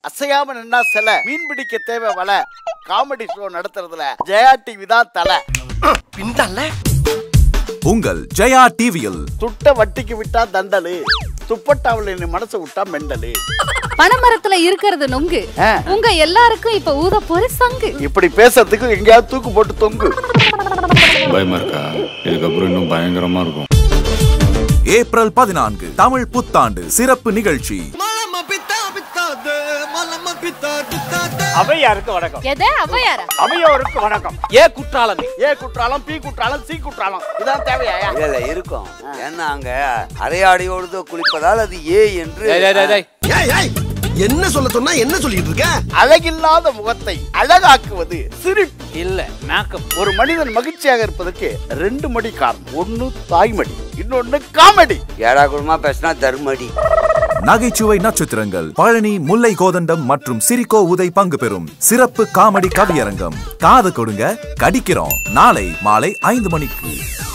அசையாம நின்னா சில மீன் பிடிக்க தேவை வலை காமெடி ஷோ நடத்துறதுல ஜெயா டிவி தான் தலை பின்தல்ல உங்கள் ஜெயா டிவியில் துட்ட வட்டிக்கு விட்டா தண்டலு துப்பட்டாவில் நீ மனசை விட்டா மெண்டலு பனைமரத்துல இருக்கிறது நொங்கு ஆ. உங்க எல்லாருக்கும் இப்ப ஊத போற சங்கு இப்படி பேசுறதுக்கு எங்கேயாவது தூக்கு போட்டு தொங்கு பயமா இருக்கா இதுக்கப்புறம் இன்னும் பயங்கரமா இருக்கும் ஏப்ரல் பதினான்கு தமிழ் புத்தாண்டு சிறப்பு நிகழ்ச்சி அவையாருக்கு வணக்கம் எதே அவ்வையாரா அவையோருக்கு வணக்கம் ஏ குற்றாலமே A Courtallam B Courtallam C Courtallam இதான் தேவையா இல்ல இல்ல இருக்கும் ஏன்னா அங்க அரையாடையோடு குளிப்பதால் அது ஏ என்று டேய், டேய், டேய், டேய். ஏய், ஏய், என்ன சொல்ல சொன்னா என்ன சொல்லிட்டு இருக்க அழகில்லாத முகத்தை அழகாக்குவது சிரிப்பு இல்ல மேக்கப் ஒரு மனிதன் மகிழ்ச்சியாக இருப்பதற்கு ரெண்டு மடி காரணம் ஒன்னு தாய்மடி இன்னொன்னு காமெடி ஏடா குடுமா பேசினா தர்மடி நகைச்சுவை நட்சத்திரங்கள் பழனி முல்லை கோதண்டம் மற்றும் சிரிகோ உதை பங்கு பெறும் சிறப்பு காமெடி கவியரங்கம் காது கொடுங்க கடிக்கிறோம் நாளை மாலை ஐந்து மணிக்கு